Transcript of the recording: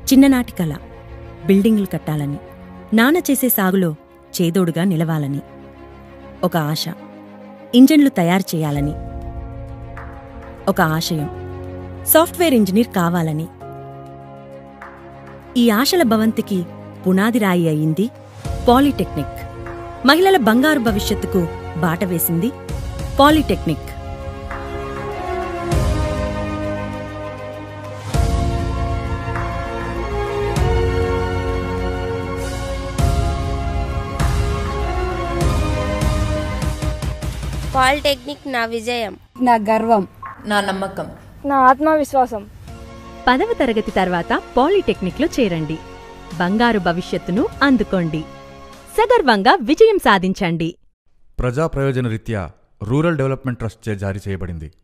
చిన్ననాటి కల బిల్డింగులు కట్టాలని నాన్న చేసే సాగులో చేదోడుగా నిలవాలని ఒక ఆశ ఇంజన్లు తయారు చేయాలని ఒక ఆశయం సాఫ్ట్వేర్ ఇంజనీర్ కావాలని ఈ ఆశల భవంతికి పునాది రాయి అయింది పాలిటెక్నిక్ మహిళల బంగారు భవిష్యత్తుకు బాట వేసింది పాలిటెక్నిక్ పాలిటెక్నిక్ నా విజయం నా గర్వం నా నమ్మకం నా ఆత్మవిశ్వాసం పదవ తరగతి తర్వాత పాలిటెక్నిక్లో చేరండి బంగారు భవిష్యత్తును అందుకోండి సగర్వంగా విజయం సాధించండి ప్రజా ప్రయోజన రీత్యా రూరల్ డెవలప్మెంట్ ట్రస్ట్ చే జారీ చేయబడింది